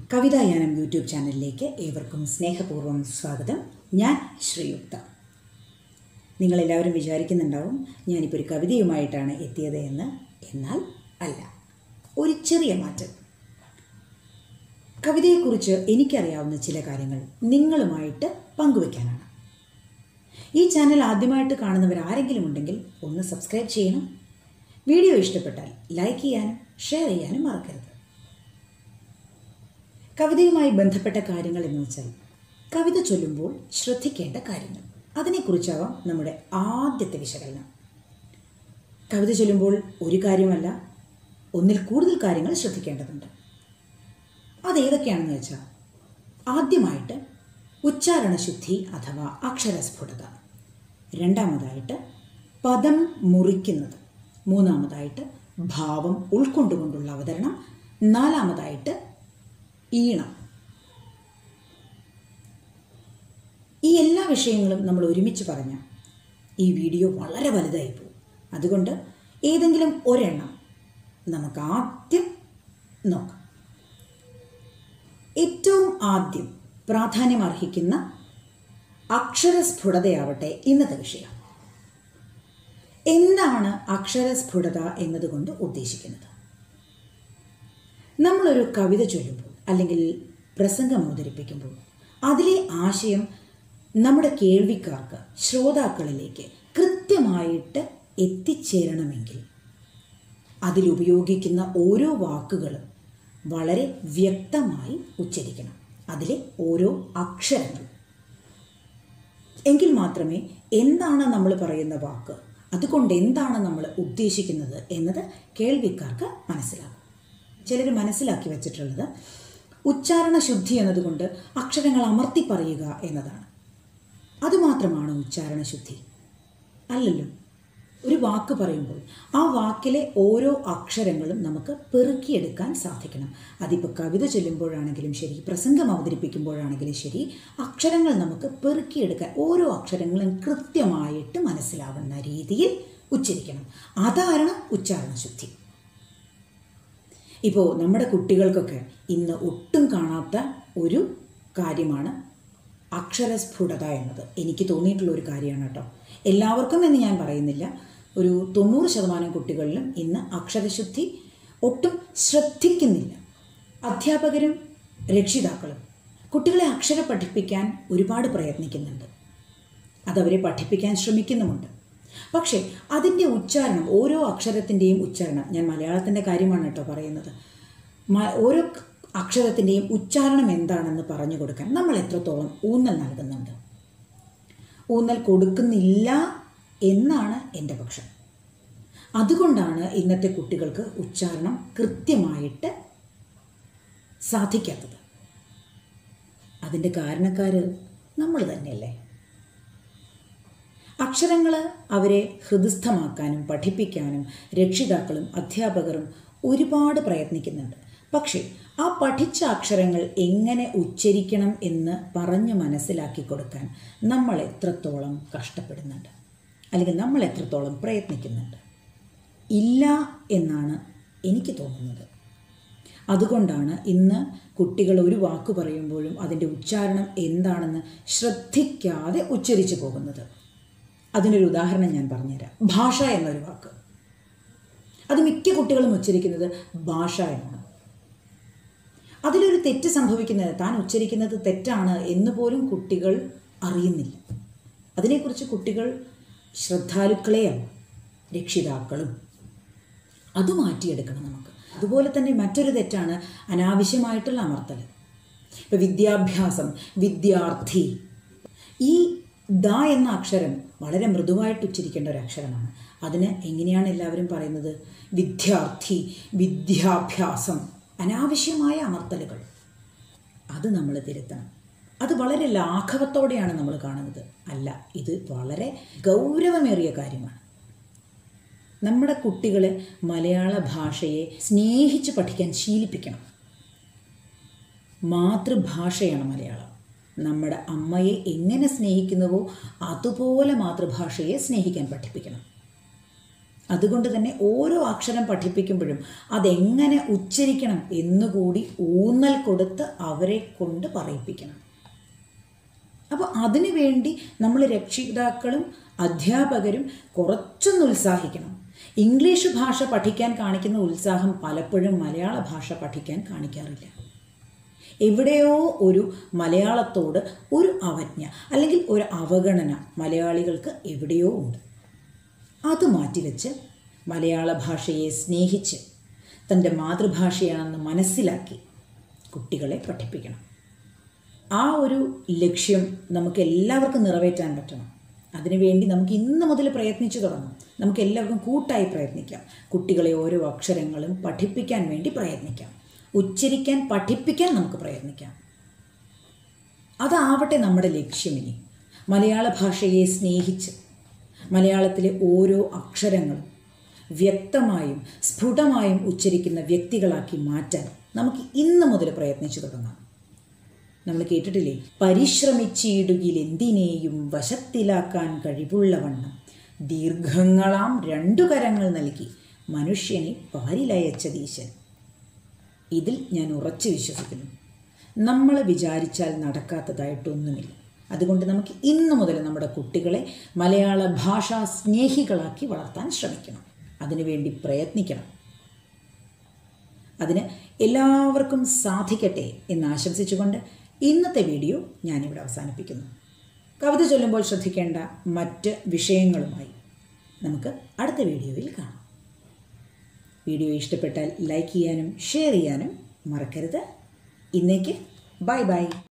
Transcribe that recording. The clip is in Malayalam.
കവിതായാനം യൂട്യൂബ് ചാനലിലേക്ക് ഏവർക്കും സ്നേഹപൂർവ്വം സ്വാഗതം ഞാൻ ശ്രീയുക്ത നിങ്ങളെല്ലാവരും വിചാരിക്കുന്നുണ്ടാവും ഞാനിപ്പോൾ ഒരു കവിതയുമായിട്ടാണ് എത്തിയത് എന്ന് എന്നാൽ അല്ല ഒരു ചെറിയ മാറ്റം കവിതയെക്കുറിച്ച് എനിക്കറിയാവുന്ന ചില കാര്യങ്ങൾ നിങ്ങളുമായിട്ട് പങ്കുവയ്ക്കാനാണ് ഈ ചാനൽ ആദ്യമായിട്ട് കാണുന്നവർ ആരെങ്കിലും ഉണ്ടെങ്കിൽ ഒന്ന് സബ്സ്ക്രൈബ് ചെയ്യണം വീഡിയോ ഇഷ്ടപ്പെട്ടാൽ ലൈക്ക് ചെയ്യാനും ഷെയർ ചെയ്യാനും മറക്കരുത് കവിതയുമായി ബന്ധപ്പെട്ട കാര്യങ്ങൾ എന്ന് വെച്ചാൽ കവിത ചൊല്ലുമ്പോൾ ശ്രദ്ധിക്കേണ്ട കാര്യങ്ങൾ അതിനെക്കുറിച്ചാവാം നമ്മുടെ ആദ്യത്തെ വിശകലനം കവിത ചൊല്ലുമ്പോൾ ഒരു കാര്യമല്ല ഒന്നിൽ കൂടുതൽ കാര്യങ്ങൾ ശ്രദ്ധിക്കേണ്ടതുണ്ട് അതേതൊക്കെയാണെന്ന് വെച്ചാൽ ആദ്യമായിട്ട് ഉച്ചാരണശുദ്ധി അഥവാ അക്ഷരസ്ഫുടത രണ്ടാമതായിട്ട് പദം മുറിക്കുന്നത് മൂന്നാമതായിട്ട് ഭാവം ഉൾക്കൊണ്ടുകൊണ്ടുള്ള അവതരണം നാലാമതായിട്ട് ഈണം ഈ എല്ലാ വിഷയങ്ങളും നമ്മൾ ഒരുമിച്ച് പറഞ്ഞ ഈ വീഡിയോ വളരെ വലുതായി പോകും അതുകൊണ്ട് ഏതെങ്കിലും ഒരെണ്ണം നമുക്ക് ആദ്യം നോക്കാം ഏറ്റവും ആദ്യം പ്രാധാന്യം അർഹിക്കുന്ന അക്ഷരസ്ഫുടതയാവട്ടെ ഇന്നത്തെ വിഷയം എന്താണ് അക്ഷരസ്ഫുടത എന്നതുകൊണ്ട് ഉദ്ദേശിക്കുന്നത് നമ്മളൊരു കവിത ചൊല്ലുമ്പോൾ അല്ലെങ്കിൽ പ്രസംഗം അവതരിപ്പിക്കുമ്പോൾ അതിലെ ആശയം നമ്മുടെ കേൾവിക്കാർക്ക് ശ്രോതാക്കളിലേക്ക് കൃത്യമായിട്ട് എത്തിച്ചേരണമെങ്കിൽ അതിലുപയോഗിക്കുന്ന ഓരോ വാക്കുകളും വളരെ വ്യക്തമായി ഉച്ചരിക്കണം അതിലെ ഓരോ അക്ഷരങ്ങൾ എങ്കിൽ മാത്രമേ എന്താണ് നമ്മൾ പറയുന്ന വാക്ക് അതുകൊണ്ട് എന്താണ് നമ്മൾ ഉദ്ദേശിക്കുന്നത് എന്നത് കേൾവിക്കാർക്ക് മനസ്സിലാകും ചിലർ മനസ്സിലാക്കി വെച്ചിട്ടുള്ളത് ഉച്ചാരണ ശുദ്ധി എന്നതുകൊണ്ട് അക്ഷരങ്ങൾ അമർത്തി പറയുക എന്നതാണ് അതുമാത്രമാണ് ഉച്ചാരണ ശുദ്ധി അല്ലല്ലോ ഒരു വാക്ക് പറയുമ്പോൾ ആ വാക്കിലെ ഓരോ അക്ഷരങ്ങളും നമുക്ക് പെറുക്കിയെടുക്കാൻ സാധിക്കണം അതിപ്പോൾ കവിത ചൊല്ലുമ്പോഴാണെങ്കിലും ശരി പ്രസംഗം അവതരിപ്പിക്കുമ്പോഴാണെങ്കിലും ശരി അക്ഷരങ്ങൾ നമുക്ക് പെറുക്കിയെടുക്കാൻ ഓരോ അക്ഷരങ്ങളും കൃത്യമായിട്ട് മനസ്സിലാവുന്ന രീതിയിൽ ഉച്ചരിക്കണം അതാണ് ഉച്ചാരണ ശുദ്ധി ഇപ്പോൾ നമ്മുടെ കുട്ടികൾക്കൊക്കെ ഇന്ന് ഒട്ടും കാണാത്ത ഒരു കാര്യമാണ് അക്ഷരസ്ഫുടത എന്നത് എനിക്ക് തോന്നിയിട്ടുള്ള ഒരു കാര്യമാണ് കേട്ടോ എല്ലാവർക്കും എന്ന് ഞാൻ പറയുന്നില്ല ഒരു തൊണ്ണൂറ് ശതമാനം കുട്ടികളിലും ഇന്ന് അക്ഷരശുദ്ധി ഒട്ടും ശ്രദ്ധിക്കുന്നില്ല അധ്യാപകരും രക്ഷിതാക്കളും കുട്ടികളെ അക്ഷര പഠിപ്പിക്കാൻ ഒരുപാട് പ്രയത്നിക്കുന്നുണ്ട് അതവരെ പഠിപ്പിക്കാൻ ശ്രമിക്കുന്നുമുണ്ട് പക്ഷേ അതിൻ്റെ ഉച്ചാരണം ഓരോ അക്ഷരത്തിൻ്റെയും ഉച്ചാരണം ഞാൻ മലയാളത്തിൻ്റെ കാര്യമാണ് കേട്ടോ പറയുന്നത് ഓരോ അക്ഷരത്തിൻ്റെയും ഉച്ചാരണം എന്താണെന്ന് പറഞ്ഞു കൊടുക്കാൻ നമ്മൾ എത്രത്തോളം ഊന്നൽ നൽകുന്നുണ്ട് ഊന്നൽ കൊടുക്കുന്നില്ല എന്നാണ് എൻ്റെ പക്ഷം അതുകൊണ്ടാണ് ഇന്നത്തെ കുട്ടികൾക്ക് ഉച്ചാരണം കൃത്യമായിട്ട് സാധിക്കാത്തത് അതിൻ്റെ കാരണക്കാർ നമ്മൾ തന്നെയല്ലേ അക്ഷരങ്ങൾ അവരെ ഹൃദയസ്ഥമാക്കാനും പഠിപ്പിക്കാനും രക്ഷിതാക്കളും അധ്യാപകരും ഒരുപാട് പ്രയത്നിക്കുന്നുണ്ട് പക്ഷേ ആ പഠിച്ച അക്ഷരങ്ങൾ എങ്ങനെ ഉച്ചരിക്കണം എന്ന് പറഞ്ഞ് മനസ്സിലാക്കി കൊടുക്കാൻ നമ്മൾ എത്രത്തോളം കഷ്ടപ്പെടുന്നുണ്ട് അല്ലെങ്കിൽ നമ്മൾ എത്രത്തോളം പ്രയത്നിക്കുന്നുണ്ട് ഇല്ല എന്നാണ് എനിക്ക് തോന്നുന്നത് അതുകൊണ്ടാണ് ഇന്ന് കുട്ടികൾ ഒരു വാക്ക് പറയുമ്പോഴും അതിൻ്റെ ഉച്ചാരണം എന്താണെന്ന് ശ്രദ്ധിക്കാതെ ഉച്ചരിച്ചു പോകുന്നത് അതിനൊരു ഉദാഹരണം ഞാൻ പറഞ്ഞുതരാം ഭാഷ എന്നൊരു വാക്ക് അത് മിക്ക കുട്ടികളും ഉച്ചരിക്കുന്നത് ഭാഷ എന്നാണ് അതിലൊരു തെറ്റ് സംഭവിക്കുന്നത് താൻ ഉച്ചരിക്കുന്നത് തെറ്റാണ് എന്ന് പോലും കുട്ടികൾ അറിയുന്നില്ല അതിനെക്കുറിച്ച് കുട്ടികൾ ശ്രദ്ധാലുക്കളെയല്ല രക്ഷിതാക്കളും അത് മാറ്റിയെടുക്കണം നമുക്ക് അതുപോലെ തന്നെ മറ്റൊരു തെറ്റാണ് അനാവശ്യമായിട്ടുള്ള അമർത്തൽ ഇപ്പം വിദ്യാഭ്യാസം വിദ്യാർത്ഥി ഈ ദ എന്ന അക്ഷരം വളരെ മൃദുവായിട്ട് ഉച്ചരിക്കേണ്ട ഒരു അക്ഷരമാണ് അതിന് എങ്ങനെയാണ് എല്ലാവരും പറയുന്നത് വിദ്യാർത്ഥി വിദ്യാഭ്യാസം അനാവശ്യമായ അമർത്തലുകൾ അത് നമ്മൾ തിരുത്തണം അത് വളരെ ലാഘവത്തോടെയാണ് നമ്മൾ കാണുന്നത് അല്ല ഇത് വളരെ ഗൗരവമേറിയ കാര്യമാണ് നമ്മുടെ കുട്ടികളെ മലയാള ഭാഷയെ സ്നേഹിച്ച് പഠിക്കാൻ ശീലിപ്പിക്കണം മാതൃഭാഷയാണ് മലയാളം നമ്മുടെ അമ്മയെ എങ്ങനെ സ്നേഹിക്കുന്നുവോ അതുപോലെ മാതൃഭാഷയെ സ്നേഹിക്കാൻ പഠിപ്പിക്കണം അതുകൊണ്ട് തന്നെ ഓരോ അക്ഷരം പഠിപ്പിക്കുമ്പോഴും അതെങ്ങനെ ഉച്ചരിക്കണം എന്നുകൂടി ഊന്നൽ കൊടുത്ത് അവരെ കൊണ്ട് പറയിപ്പിക്കണം അപ്പോൾ അതിനു വേണ്ടി നമ്മൾ രക്ഷിതാക്കളും അധ്യാപകരും കുറച്ചൊന്ന് ഉത്സാഹിക്കണം ഇംഗ്ലീഷ് ഭാഷ പഠിക്കാൻ കാണിക്കുന്ന ഉത്സാഹം പലപ്പോഴും മലയാള ഭാഷ പഠിക്കാൻ കാണിക്കാറില്ല എവിടെയോ ഒരു മലയാളത്തോട് ഒരു അവജ്ഞ അല്ലെങ്കിൽ ഒരു അവഗണന മലയാളികൾക്ക് എവിടെയോ ഉണ്ട് അത് മാറ്റിവെച്ച് മലയാള ഭാഷയെ സ്നേഹിച്ച് തൻ്റെ മാതൃഭാഷയാണെന്ന് മനസ്സിലാക്കി കുട്ടികളെ പഠിപ്പിക്കണം ആ ഒരു ലക്ഷ്യം നമുക്ക് എല്ലാവർക്കും നിറവേറ്റാൻ പറ്റണം അതിനുവേണ്ടി നമുക്ക് ഇന്ന് മുതൽ പ്രയത്നിച്ചു തുടങ്ങാം നമുക്ക് എല്ലാവർക്കും കൂട്ടായി പ്രയത്നിക്കാം കുട്ടികളെ ഓരോ അക്ഷരങ്ങളും പഠിപ്പിക്കാൻ വേണ്ടി പ്രയത്നിക്കാം ഉച്ചരിക്കാൻ പഠിപ്പിക്കാൻ നമുക്ക് പ്രയത്നിക്കാം അതാവട്ടെ നമ്മുടെ ലക്ഷ്യമിനി മലയാള ഭാഷയെ സ്നേഹിച്ച് മലയാളത്തിലെ ഓരോ അക്ഷരങ്ങളും വ്യക്തമായും സ്ഫുടമായും ഉച്ചരിക്കുന്ന വ്യക്തികളാക്കി മാറ്റാൻ നമുക്ക് ഇന്ന് മുതൽ പ്രയത്നിച്ചു തുടങ്ങാം നമ്മൾ കേട്ടിട്ടില്ലേ പരിശ്രമിച്ചിടുകിൽ എന്തിനേയും വശത്തിലാക്കാൻ കഴിവുള്ളവണ്ണം ദീർഘങ്ങളാം രണ്ടു കരങ്ങൾ നൽകി മനുഷ്യനെ പാരിലയച്ചതീശൻ ഇതിൽ ഞാൻ ഉറച്ചു വിശ്വസിക്കുന്നു നമ്മൾ വിചാരിച്ചാൽ നടക്കാത്തതായിട്ടൊന്നുമില്ല അതുകൊണ്ട് നമുക്ക് ഇന്നു മുതൽ നമ്മുടെ കുട്ടികളെ മലയാള ഭാഷാ സ്നേഹികളാക്കി വളർത്താൻ ശ്രമിക്കണം അതിനുവേണ്ടി പ്രയത്നിക്കണം അതിന് എല്ലാവർക്കും സാധിക്കട്ടെ എന്ന് ആശംസിച്ചുകൊണ്ട് ഇന്നത്തെ വീഡിയോ ഞാനിവിടെ അവസാനിപ്പിക്കുന്നു കവിത ചൊല്ലുമ്പോൾ ശ്രദ്ധിക്കേണ്ട മറ്റ് വിഷയങ്ങളുമായി നമുക്ക് അടുത്ത വീഡിയോയിൽ കാണാം വീഡിയോ ഇഷ്ടപ്പെട്ടാൽ ലൈക്ക് ചെയ്യാനും ഷെയർ ചെയ്യാനും മറക്കരുത് ഇന്നേക്ക് ബൈ ബൈ